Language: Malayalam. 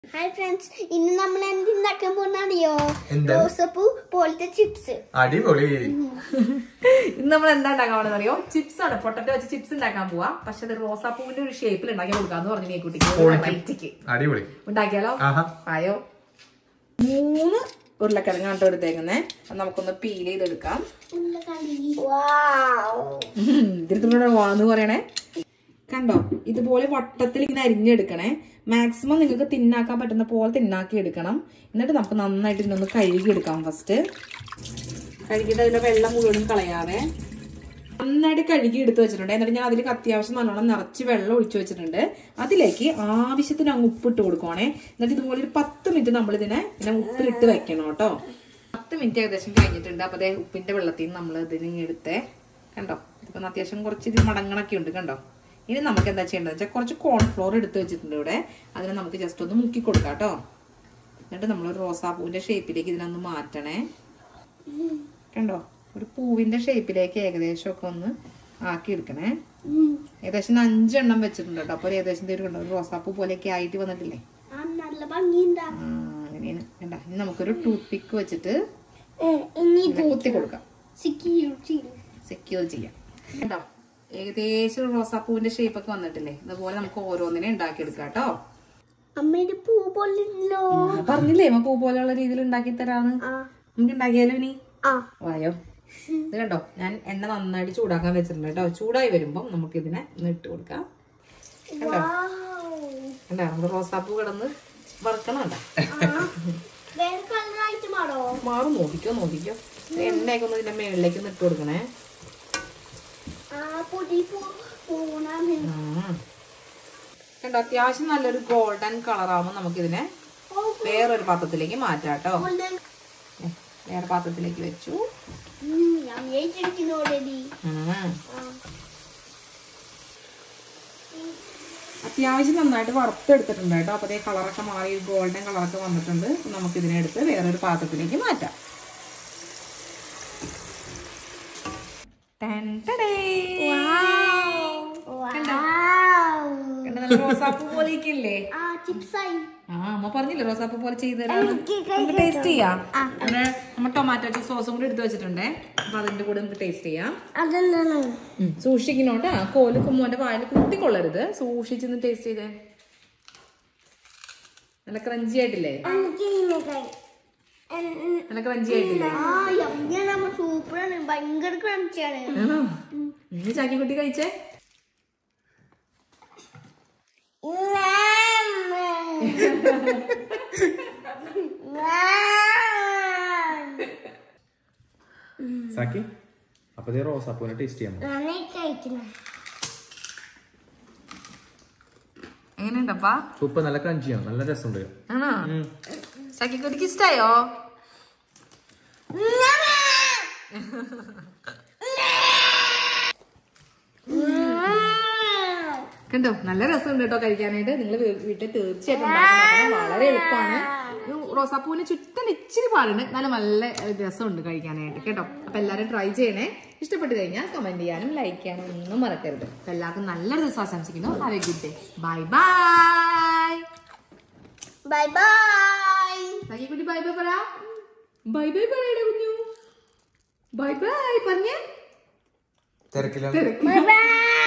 ഹായ് ഫ്രണ്ട്സ് ഇന്ന് നമ്മൾ എന്ത് ഉണ്ടാക്കാൻ പോകുന്ന അറിയോ എന്താ? റോസപ്പൂ പോലത്തെ ചിപ്സ് അടിപൊളി ഇന്ന് നമ്മൾ എന്താ ഉണ്ടാക്കാൻ പോകുന്നത് അറിയോ ചിപ്സ് ആണ് പൊട്ടറ്റോ വെച്ച് ചിപ്സ് ഉണ്ടാക്കാൻ പോവാ പക്ഷെ അത് റോസാപ്പൂവിന്റെ ഒരു ഷേപ്പിൽ ഉണ്ടാക്കി കൊടുക്കാന്ന് പറഞ്ഞു ഈ കുട്ടിക്ക് വെറൈറ്റിക്ക് അടിപൊളി ഉണ്ടാക്കിയാലോ ആഹാ ആയോ മൂന്ന് ഉരുളക്കിഴങ്ങാട്ടോ എടുത്തേക്കുന്നേ അത് നമുക്കൊന്ന് പീൽ ചെയ്തെടുക്കാം ഇതിരുത്തുള്ള വാന്ന് പറയണേ കണ്ടോ ഇതുപോലെ വട്ടത്തിൽ ഇങ്ങനെ അരിഞ്ഞെടുക്കണേ മാക്സിമം നിങ്ങൾക്ക് തിന്നാക്കാൻ പറ്റുന്ന പോലെ തിന്നാക്കി എടുക്കണം എന്നിട്ട് നമുക്ക് നന്നായിട്ട് ഇതിനൊന്ന് കഴുകി എടുക്കാം ഫസ്റ്റ് കഴുകിയിട്ട് അതിലെ വെള്ളം മുഴുവനും കളയാതെ നന്നായിട്ട് കഴുകി എടുത്ത് വെച്ചിട്ടുണ്ട് എന്നിട്ട് ഞാൻ അതിലേക്ക് അത്യാവശ്യം നല്ലോണം നിറച്ച് വെള്ളം ഒഴിച്ചു വെച്ചിട്ടുണ്ട് അതിലേക്ക് ആവശ്യത്തിന് അങ്ങ് ഉപ്പിട്ട് കൊടുക്കുവാണേ എന്നിട്ട് ഇതുപോലെ ഒരു പത്ത് മിനിറ്റ് നമ്മൾ ഇതിനെ ഇങ്ങനെ ഉപ്പിലിട്ട് വെക്കണം കേട്ടോ പത്ത് മിനിറ്റ് ഏകദേശം കഴിഞ്ഞിട്ടുണ്ട് അപ്പൊ അതേ ഉപ്പിന്റെ വെള്ളത്തിൽ നിന്ന് നമ്മൾ ഇതിന് എടുത്തേ കണ്ടോ ഇതിപ്പോ അത്യാവശ്യം കുറച്ച് ഇത് മടങ്ങണൊക്കെ ഉണ്ട് കണ്ടോ ഇനി നമുക്ക് എന്താ ചെയ്യേണ്ടത് വെച്ചാൽ കുറച്ച് കോൺഫ്ലോർ എടുത്ത് വെച്ചിട്ടുണ്ട് ഇവിടെ അതിനെ നമുക്ക് ജസ്റ്റ് ഒന്ന് മുക്കി കൊടുക്കാം കേട്ടോ എന്നിട്ട് നമ്മൾ റോസാപ്പൂവിന്റെ ഷേപ്പിലേക്ക് ഇതിനൊന്ന് മാറ്റണേ കണ്ടോ ഒരു പൂവിന്റെ ഷേപ്പിലേക്ക് ഏകദേശം ഒക്കെ ഒന്ന് ആക്കി എടുക്കണേ ഏകദേശം ഒരു അഞ്ചെണ്ണം വെച്ചിട്ടുണ്ട് കേട്ടോ അപ്പൊ ഒരു ഏകദേശം ദേ ഒരു കണ്ടോ ഒരു റോസാപ്പൂ പോലെയൊക്കെ ആയിട്ട് വന്നിട്ടില്ലേ നല്ല ഭംഗിയുണ്ടാ ആ, അങ്ങനെയാണ് കണ്ട ഇനി നമുക്കൊരു ടൂത്ത് പിക്ക് വെച്ചിട്ട് ഇനി ഇങ്ങനെ കുത്തി കൊടുക്കാം സിക്യൂർ ചെയ്തു സെക്യൂർ ചെയ്യാം കേട്ടോ ഏകദേശം ഒരു റോസാപ്പൂവിന്റെ ഷേപ്പ് ഒക്കെ വന്നിട്ടില്ലേ ഇതുപോലെ നമുക്ക് ഓരോന്നിനെ ഉണ്ടാക്കിയെടുക്കാം കേട്ടോ അമ്മയുടെ പൂ പോലല്ലോ ആ, പറഞ്ഞില്ലേ അമ്മ പൂ പോലെയുള്ള രീതിയിൽ ഉണ്ടാക്കി തരാന്ന് ആ നമുക്ക് ഉണ്ടാക്കിയാലോ ഇനി ആ വായോ ഇത് കണ്ടോ ഞാൻ എണ്ണ നന്നായിട്ട് ചൂടാക്കാൻ വെച്ചിട്ടുണ്ട് കേട്ടോ ചൂടായി വരുമ്പം നമുക്ക് ഇതിനെ ഒന്ന് ഇട്ട് കൊടുക്കാം കണ്ടോ കണ്ടോ നമ്മുടെ റോസാപ്പൂ കിടന്ന് വറുക്കണം കേട്ടോ വേറെ കളറായിട്ട് മാറോ മാറും നോക്കിക്കോ നോക്കിക്കോ ഇത് എണ്ണയൊക്കെ ഒന്ന് ഇതിന്റെ മേളിലേക്ക് ഒന്ന് ഇട്ട് കൊടുക്കണേ ആ പൊടി പൂ പൂണാണ് ആ. കണ്ടോ അത്യാവശ്യം നല്ലൊരു ഗോൾഡൻ കളറാവുമ്പോൾ നമുക്കിതിനെ വേറൊരു പാത്രത്തിലേക്ക് മാറ്റാം കേട്ടോ ഏ, വേറെ പാത്രത്തിലേക്ക് വെച്ചു ഞാൻ വിചാരിച്ചിരിക്കുന്നു ഓൾറെഡി ആ. അത്യാവശ്യം നന്നായിട്ട് വറുത്തെടുത്തിട്ടുണ്ട് കേട്ടോ അപ്പോൾ അതേ കളറൊക്കെ മാറി ഗോൾഡൻ കളറൊക്കെ വന്നിട്ടുണ്ട് അപ്പൊ നമുക്ക് ഇതിനെ എടുത്ത് വേറൊരു പാത്രത്തിലേക്ക് മാറ്റാം ടെൻ ടെടേ. കണ്ടോ? കണ്ടോ നല്ല റോസാപ്പൂ പോലെയൊക്കെ ഇല്ലേ ആ ചിപ്സായി ആ അമ്മ പറഞ്ഞില്ലേ റോസാപ്പൂ പോലെ ചെയ്ത് തരാന്ന് നമുക്ക് ടേസ്റ്റ് ചെയ്യാം അങ്ങനെ നമ്മൾ ടൊമാറ്റോ സോസും കൂടി എടുത്ത് വെച്ചിട്ടുണ്ടേ അപ്പൊ അതിന്റെ കൂടെ നമുക്ക് ടേസ്റ്റ് ചെയ്യാം അതെന്താണ് ഉം, സൂക്ഷിക്കണോട്ടാ കോല് കുമ്മോന്റെ വായിൽ കുത്തിക്കൊള്ളരുത് സൂക്ഷിച്ചൊന്ന് ടേസ്റ്റ് ചെയ്തേ നല്ല ക്രഞ്ചി ആയിട്ടില്ലേ നല്ല ക്രഞ്ചി ആയിട്ടില്ലേ ആ യമ്മിയാണ് നമ്മ സൂപ്പറാണ് ഭയങ്കര ക്രഞ്ചിയാണ് ആണോ ഇനി ചാക്കിക്കുട്ടി കഴിച്ചേ സാക്കി അപ്പൊ ഇത് റോസാപ്പൂനെ ടേസ്റ്റ് ചെയ്യാമോ നന്നായി കഴിക്കണം എങ്ങനെയുണ്ടപ്പാ സൂപ്പർ നല്ല ക്രഞ്ചിയാണ് നല്ല രസമുണ്ട് ആണോ ചാക്കിക്കുട്ടിക്ക് ഇഷ്ടായോ കണ്ടോ നല്ല രസമുണ്ട് കേട്ടോ കഴിക്കാനായിട്ട് നിങ്ങൾ വീട്ടിൽ തീർച്ചയായിട്ടും ഉണ്ടാക്കി നോക്കണം. വളരെ എളുപ്പമാണ് ഒരു റോസാപ്പൂവിന് ചുറ്റും ഇച്ചിരി പാടുണ്ട് എന്നാലും നല്ല രസമുണ്ട് കഴിക്കാനായിട്ട് കേട്ടോ അപ്പൊ എല്ലാവരും ട്രൈ ചെയ്യണേ ഇഷ്ടപ്പെട്ട് കഴിഞ്ഞാൽ കമന്റ് ചെയ്യാനും ലൈക്ക് ചെയ്യാനും ഒന്നും മറക്കരുത് അപ്പൊ എല്ലാവർക്കും നല്ലൊരു ദിവസം ആശംസിക്കുന്നു have a good day bye bye bye bye കുട്ടി ബൈ ബൈ പറ ബൈ ബൈ പറയടാ കുഞ്ഞു ബൈ ബൈ പറഞ്ഞേ തിരക്കില്ല തിരക്ക് ബൈ ബൈ